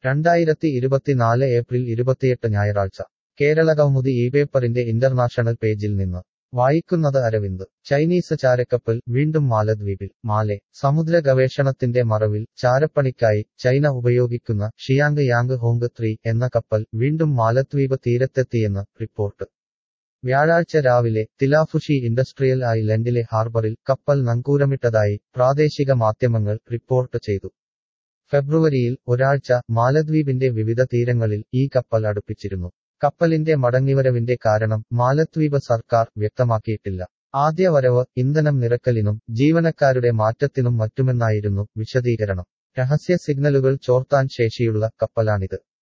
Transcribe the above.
രണ്ടായിരത്തി ഇരുപത്തിനാല് ഏപ്രിൽ ഇരുപത്തിയെട്ട് ഞായറാഴ്ച കേരള കൗമുദി ഈ പേപ്പറിന്റെ ഇന്റർനാഷണൽ പേജിൽ നിന്ന് വായിക്കുന്നത് അരവിന്ദ് ചൈനീസ് ചാരക്കപ്പൽ വീണ്ടും മാലദ്വീപിൽ മാലെ സമുദ്ര ഗവേഷണത്തിന്റെ മറവിൽ ചാരപ്പണിക്കായി ചൈന ഉപയോഗിക്കുന്ന ഷിയാങ് യാങ് ഹോങ് ത്രീ എന്ന കപ്പൽ വീണ്ടും മാലദ്വീപ് തീരത്തെത്തിയെന്ന് റിപ്പോർട്ട് വ്യാഴാഴ്ച രാവിലെ തിലാഫുഷി ഇൻഡസ്ട്രിയൽ ഐലൻഡിലെ ഹാർബറിൽ കപ്പൽ നങ്കൂരമിട്ടതായി പ്രാദേശിക മാധ്യമങ്ങൾ റിപ്പോർട്ട് ചെയ്തു ഫെബ്രുവരിയിൽ ഒരാഴ്ച മാലദ്വീപിന്റെ വിവിധ തീരങ്ങളിൽ ഈ കപ്പൽ അടുപ്പിച്ചിരുന്നു കപ്പലിന്റെ മടങ്ങിവരവിന്റെ കാരണം മാലദ്വീപ് സർക്കാർ വ്യക്തമാക്കിയിട്ടില്ല ആദ്യ വരവ് ഇന്ധനം നിറക്കലിനും ജീവനക്കാരുടെ മാറ്റത്തിനും മറ്റുമെന്നായിരുന്നു വിശദീകരണം രഹസ്യ സിഗ്നലുകൾ ചോർത്താൻ ശേഷിയുള്ള കപ്പലാണിത്